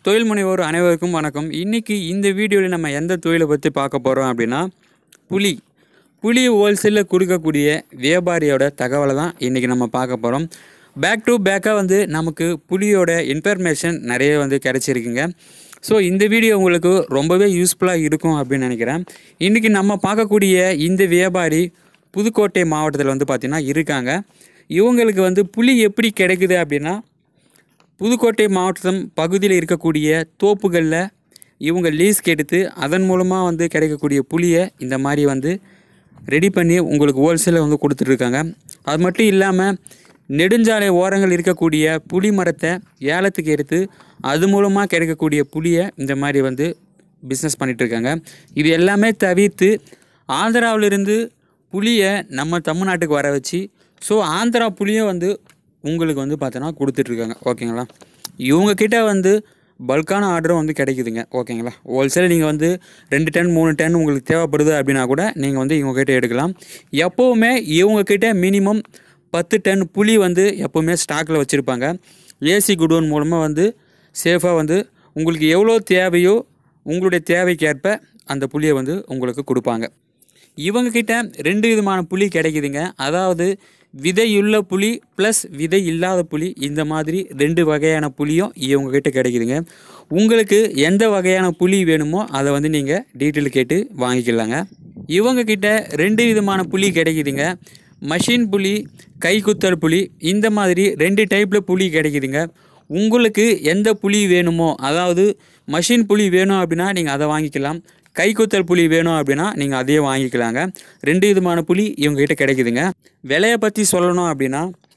தொழில் முனைவோர் அனைவருக்கும் வணக்கம் இன்றைக்கி இந்த வீடியோவில் நம்ம எந்த தொழிலை பற்றி பார்க்க போகிறோம் அப்படின்னா புலி புலி ஹோல்சேலில் கொடுக்கக்கூடிய வியாபாரியோட தகவலை தான் இன்றைக்கி நம்ம பார்க்க போகிறோம் பேக் டு பேக்காக வந்து நமக்கு புலியோட இன்ஃபர்மேஷன் நிறைய வந்து கிடச்சிருக்குங்க ஸோ இந்த வீடியோ உங்களுக்கு ரொம்பவே யூஸ்ஃபுல்லாக இருக்கும் அப்படின்னு நினைக்கிறேன் இன்றைக்கி நம்ம பார்க்கக்கூடிய இந்த வியாபாரி புதுக்கோட்டை மாவட்டத்தில் வந்து பார்த்திங்கன்னா இருக்காங்க இவங்களுக்கு வந்து புலி எப்படி கிடைக்குது அப்படின்னா புதுக்கோட்டை மாவட்டம் பகுதியில் இருக்கக்கூடிய தோப்புகளில் இவங்க லீஸ்க்கு எடுத்து அதன் மூலமாக வந்து கிடைக்கக்கூடிய புளியை இந்த மாதிரி வந்து ரெடி பண்ணி உங்களுக்கு ஹோல்சேலில் வந்து கொடுத்துட்ருக்காங்க அது மட்டும் இல்லாமல் நெடுஞ்சாலை ஓரங்கள் இருக்கக்கூடிய புளி மரத்தை ஏலத்துக்கு எடுத்து அது மூலமாக கிடைக்கக்கூடிய புளியை இந்த மாதிரி வந்து பிஸ்னஸ் பண்ணிகிட்ருக்காங்க இது எல்லாமே தவிர்த்து ஆந்திராவிலிருந்து புளியை நம்ம தமிழ்நாட்டுக்கு வர வச்சு ஸோ ஆந்திரா புளியை வந்து உங்களுக்கு வந்து பார்த்தோன்னா கொடுத்துட்ருக்காங்க ஓகேங்களா இவங்கக்கிட்ட வந்து பல்கான ஆர்டரும் வந்து கிடைக்குதுங்க ஓகேங்களா ஹோல்சேல் நீங்கள் வந்து ரெண்டு டன் மூணு டன் உங்களுக்கு தேவைப்படுது அப்படின்னா கூட நீங்கள் வந்து இவங்கக்கிட்ட எடுக்கலாம் எப்போவுமே இவங்கக்கிட்ட மினிமம் பத்து டன் புளி வந்து எப்போவுமே ஸ்டாக்கில் வச்சுருப்பாங்க ஏசி குடோன் மூலமாக வந்து சேஃபாக வந்து உங்களுக்கு எவ்வளோ தேவையோ உங்களுடைய தேவைக்கேற்ப அந்த புளியை வந்து உங்களுக்கு கொடுப்பாங்க இவங்கக்கிட்ட ரெண்டு விதமான புளி கிடைக்குதுங்க அதாவது விதையுள்ள புளி ப்ளஸ் விதை இல்லாத புளி இந்த மாதிரி ரெண்டு வகையான புளியும் இவங்கக்கிட்ட கிடைக்குதுங்க உங்களுக்கு எந்த வகையான புளி வேணுமோ அதை வந்து நீங்கள் டீட்டெயில் கேட்டு வாங்கிக்கலாங்க இவங்கக்கிட்ட ரெண்டு விதமான புளி கிடைக்குதுங்க மஷின் புளி கைக்குத்தல் புளி இந்த மாதிரி ரெண்டு டைப்பில் புளி கிடைக்குதுங்க உங்களுக்கு எந்த புளி வேணுமோ அதாவது மஷின் புளி வேணும் அப்படின்னா நீங்கள் அதை வாங்கிக்கலாம் கைக்குத்தல் புளி வேணும் அப்படின்னா நீங்கள் அதையே வாங்கிக்கலாங்க ரெண்டு விதமான புளி இவங்ககிட்ட கிடைக்குதுங்க விலையை பற்றி சொல்லணும் அப்படின்னா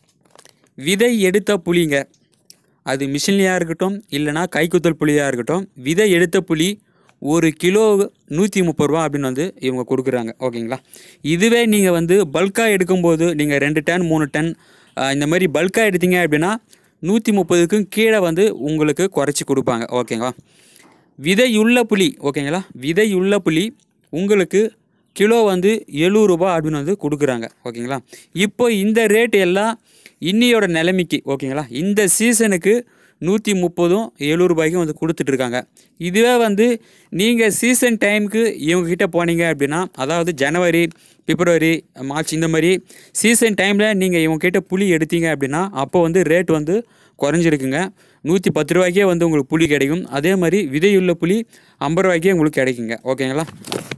விதை எடுத்த புளிங்க அது மிஷின்லையாக இருக்கட்டும் இல்லைனா கைக்குத்தல் புளியாக இருக்கட்டும் விதை எடுத்த புளி ஒரு கிலோ நூற்றி முப்பது ரூபா அப்படின்னு வந்து இவங்க கொடுக்குறாங்க ஓகேங்களா இதுவே நீங்கள் வந்து பல்காக எடுக்கும்போது நீங்கள் ரெண்டு டன் மூணு டன் ஆஹ், இந்த மாதிரி பல்காக எடுத்தீங்க அப்படின்னா நூற்றி முப்பதுக்கும் கீழே வந்து உங்களுக்கு குறைச்சி கொடுப்பாங்க ஓகேங்களா விதையுள்ள புளி ஓகேங்களா விதையுள்ள புளி உங்களுக்கு கிலோ வந்து எழுபது ரூபா அப்படின்னு வந்து கொடுக்குறாங்க ஓகேங்களா இப்போ இந்த ரேட் எல்லாம் இன்னியோட நிலைமைக்கு ஓகேங்களா இந்த சீசனுக்கு நூற்றி முப்பதும் எழுபது ரூபாய்க்கும் வந்து கொடுத்துட்ருக்காங்க இதுவே வந்து நீங்கள் சீசன் டைமுக்கு இவங்ககிட்ட போனீங்க அப்படின்னா அதாவது ஜனவரி பிப்ரவரி மார்ச் இந்த மாதிரி சீசன் டைமில் நீங்கள் இவங்ககிட்ட புளி எடுத்தீங்க அப்படின்னா அப்போ வந்து ரேட் வந்து குறைஞ்சிருக்குங்க நூற்றி பத்து ரூபாய்க்கே வந்து உங்களுக்கு புளி கிடைக்கும் அதே மாதிரி விதையுள்ள புளி ஐம்பது ரூபாய்க்கே உங்களுக்கு கிடைக்குங்க ஓகேங்களா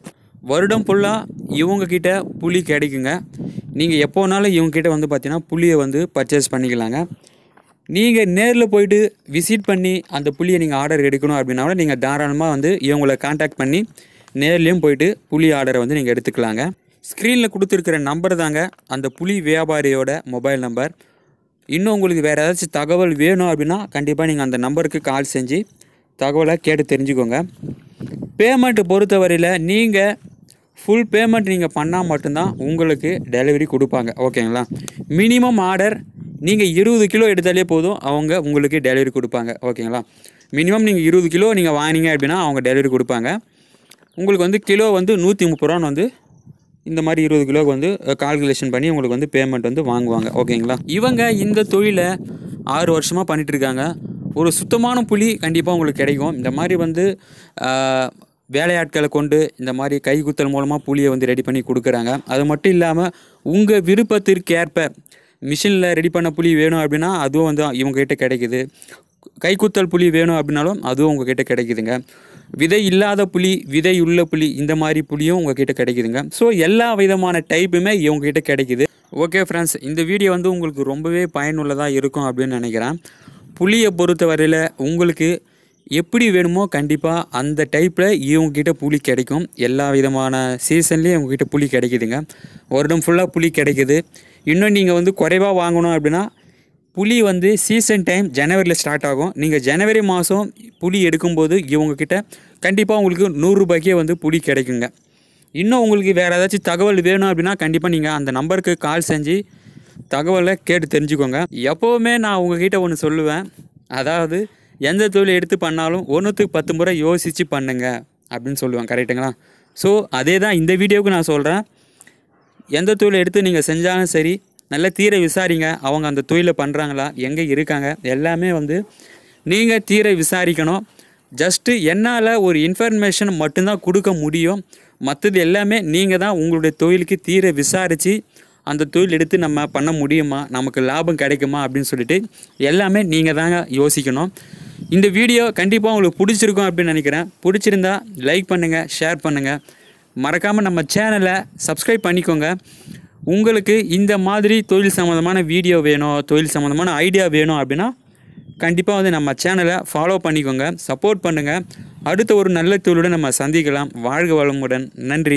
வருடம் ஃபுல்லாக இவங்கக்கிட்ட புளி கிடைக்குங்க நீங்கள் எப்போனாலும் இவங்கக்கிட்ட வந்து பார்த்தீங்கன்னா புளியை வந்து பர்ச்சேஸ் பண்ணிக்கலாங்க நீங்கள் நேரில் போயிட்டு விசிட் பண்ணி அந்த புளியை நீங்கள் ஆர்டர் எடுக்கணும் அப்படின்னா கூட நீங்கள் தாராளமாக வந்து இவங்களை காண்டாக்ட் பண்ணி நேர்லேயும் போயிட்டு புளி ஆர்டரை வந்து நீங்கள் எடுத்துக்கலாங்க ஸ்க்ரீனில் கொடுத்துருக்கிற நம்பர் தாங்க அந்த புளி வியாபாரியோட மொபைல் நம்பர் இன்னும் உங்களுக்கு வேறு ஏதாச்சும் தகவல் வேணும் அப்படின்னா கண்டிப்பாக நீங்கள் அந்த நம்பருக்கு கால் செஞ்சு தகவலை கேட்டு தெரிஞ்சுக்கோங்க பேமெண்ட் பொறுத்தவரையில் நீங்கள் ஃபுல் பேமெண்ட் நீங்கள் பண்ணால் மட்டும்தான் உங்களுக்கு டெலிவரி கொடுப்பாங்க ஓகேங்களா மினிமம் ஆர்டர் நீங்கள் இருபது கிலோ எடுத்தாலே போதும் அவங்க உங்களுக்கு டெலிவரி கொடுப்பாங்க ஓகேங்களா மினிமம் நீங்கள் இருபது கிலோ நீங்கள் வாங்கினீங்க அப்படின்னா அவங்க டெலிவரி கொடுப்பாங்க உங்களுக்கு வந்து கிலோ வந்து நூற்றி முப்பது ரூபான்னு வந்து இந்த மாதிரி இருபது கிலோக்கு வந்து கால்குலேஷன் பண்ணி உங்களுக்கு வந்து பேமெண்ட் வந்து வாங்குவாங்க ஓகேங்களா இவங்க இந்த தொழிலை ஆறு வருஷமாக பண்ணிட்டு இருக்காங்க ஒரு சுத்தமான புளி கண்டிப்பாக உங்களுக்கு கிடைக்கும் இந்த மாதிரி வந்து ஆஹ், வேலையாட்களை கொண்டு இந்த மாதிரி கைக்குத்தல் மூலமாக புளியை வந்து ரெடி பண்ணி கொடுக்குறாங்க அது மட்டும் இல்லாமல் உங்கள் விருப்பத்திற்கு ஏற்ப மிஷினில் ரெடி பண்ண புளி வேணும் அப்படின்னா அதுவும் வந்து இவங்ககிட்ட கிடைக்குது கைக்குத்தல் புளி வேணும் அப்படின்னாலும் அதுவும் உங்ககிட்ட கிடைக்குதுங்க விதை இல்லாத புளி விதை உள்ள புளி இந்த மாதிரி புளியும் உங்ககிட்ட கிடைக்குதுங்க ஸோ எல்லா விதமான டைப்புமே இவங்ககிட்ட கிடைக்குது ஓகே ஃப்ரெண்ட்ஸ் இந்த வீடியோ வந்து உங்களுக்கு ரொம்பவே பயனுள்ளதாக இருக்கும் அப்படின்னு நினைக்கிறேன் புளியை பொறுத்த வரையில் உங்களுக்கு எப்படி வேணுமோ கண்டிப்பாக அந்த டைப்பில் இவங்ககிட்ட புளி கிடைக்கும் எல்லா விதமான சீசன்லேயும் இவங்ககிட்ட புளி கிடைக்குதுங்க வருடம் ஃபுல்லாக புளி கிடைக்குது இன்னும் நீங்கள் வந்து குறைவாக வாங்கணும் அப்படின்னா புளி வந்து சீசன் டைம் ஜனவரியில் ஸ்டார்ட் ஆகும் நீங்கள் ஜனவரி மாதம் புளி எடுக்கும்போது இவங்கக்கிட்ட கண்டிப்பாக உங்களுக்கு நூறுரூபாய்க்கே வந்து புளி கிடைக்குங்க இன்னும் உங்களுக்கு வேறு ஏதாச்சும் தகவல் வேணும் அப்படின்னா கண்டிப்பாக நீங்கள் அந்த நம்பருக்கு கால் செஞ்சு தகவலை கேட்டு தெரிஞ்சுக்கோங்க எப்போவுமே நான் உங்ககிட்ட ஒன்று சொல்லுவேன் அதாவது எந்த தொழில் எடுத்து பண்ணாலும் ஒன்றுத்துக்கு பத்து முறை யோசித்து பண்ணுங்க அப்படின்னு சொல்லுவேன் கரெக்டுங்களா ஸோ அதே தான் இந்த வீடியோவுக்கு நான் சொல்கிறேன் எந்த தொழிலை எடுத்து நீங்கள் செஞ்சாலும் சரி நல்ல தீர விசாரிங்க அவங்க அந்த தொழிலை பண்ணுறாங்களா எங்கே இருக்காங்க எல்லாமே வந்து நீங்கள் தீர விசாரிக்கணும் ஜஸ்ட்டு என்னால் ஒரு இன்ஃபர்மேஷன் மட்டும்தான் கொடுக்க முடியும் மற்றது எல்லாமே நீங்கள் தான் உங்களுடைய தொழிலுக்கு தீர விசாரித்து அந்த தொழில் எடுத்து நம்ம பண்ண முடியுமா நமக்கு லாபம் கிடைக்குமா அப்படின்னு சொல்லிட்டு எல்லாமே நீங்கள் தாங்க யோசிக்கணும் இந்த வீடியோ கண்டிப்பாக உங்களுக்கு பிடிச்சிருக்கும் அப்படின்னு நினைக்கிறேன் பிடிச்சிருந்தா லைக் பண்ணுங்கள் ஷேர் பண்ணுங்கள் மறக்காமல் நம்ம சேனலை சப்ஸ்கிரைப் பண்ணிக்கோங்க உங்களுக்கு இந்த மாதிரி தொழில் சம்மந்தமான வீடியோ வேணும் தொழில் சம்மந்தமான ஐடியா வேணும் அப்படின்னா கண்டிப்பாக வந்து நம்ம சேனலை ஃபாலோ பண்ணிக்கோங்க சப்போர்ட் பண்ணுங்கள் அடுத்த ஒரு நல்ல தொழிலுடன் நம்ம சந்திக்கலாம் வாழ்க வளமுடன் நன்றி